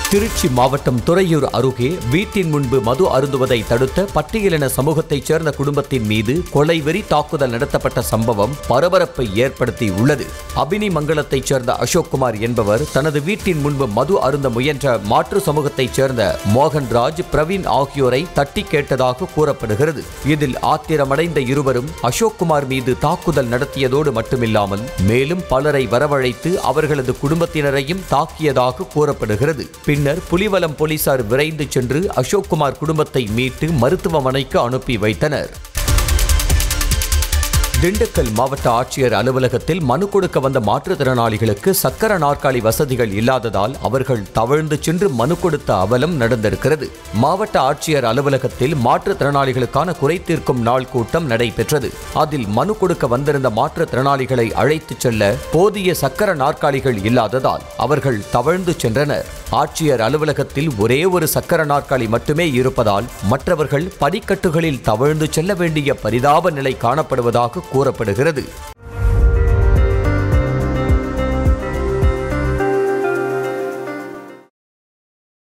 திருச்சி மாவட்டம் துறையூர் அருகே வீட்டின் முன்பு மது அருந்துவதை தடுத்த பட்டியலின சமூகத்தைச் சேர்ந்த குடும்பத்தின் மீது கொலைவெறி தாக்குதல் நடத்தப்பட்ட சம்பவம் பரபரப்பை ஏற்படுத்தி உள்ளது அபினி மங்கலத்தைச் சேர்ந்த அசோக்குமார் என்பவர் தனது வீட்டின் முன்பு மது அருந்த முயன்ற மாற்று சமூகத்தைச் சேர்ந்த மோகன்ராஜ் பிரவீன் ஆகியோரை தட்டி கேட்டதாக கூறப்படுகிறது இதில் ஆத்திரமடைந்த இருவரும் அசோக்குமார் மீது தாக்குதல் நடத்தியதோடு மட்டுமில்லாமல் மேலும் பலரை வரவழைத்து அவர்களது குடும்பத்தினரையும் தாக்கியதாக கூறப்படுகிறது பின்னர் புலிவலம் போலீசார் விரைந்து சென்று அசோக்குமார் குடும்பத்தை மீட்டு மருத்துவமனைக்கு அனுப்பி வைத்தனர் திண்டுக்கல் மாவட்ட ஆட்சியர் அலுவலகத்தில் மனு கொடுக்க வந்த மாற்றுத்திறனாளிகளுக்கு சக்கர நாற்காலி வசதிகள் இல்லாததால் அவர்கள் தவழ்ந்து சென்று மனு கொடுத்த அவலம் நடந்திருக்கிறது மாவட்ட ஆட்சியர் அலுவலகத்தில் மாற்றுத்திறனாளிகளுக்கான குறை தீர்க்கும் நாள் கூட்டம் நடைபெற்றது அதில் மனு கொடுக்க வந்திருந்த மாற்றுத்திறனாளிகளை அழைத்துச் செல்ல போதிய சக்கர நாற்காலிகள் இல்லாததால் அவர்கள் தவழ்ந்து சென்றனர் ஆட்சியர் அலுவலகத்தில் ஒரே ஒரு சக்கர நாற்காலி மட்டுமே இருப்பதால் மற்றவர்கள் படிக்கட்டுகளில் தவழ்ந்து செல்ல வேண்டிய பரிதாப நிலை காணப்படுவதாக கூறப்படுகிறது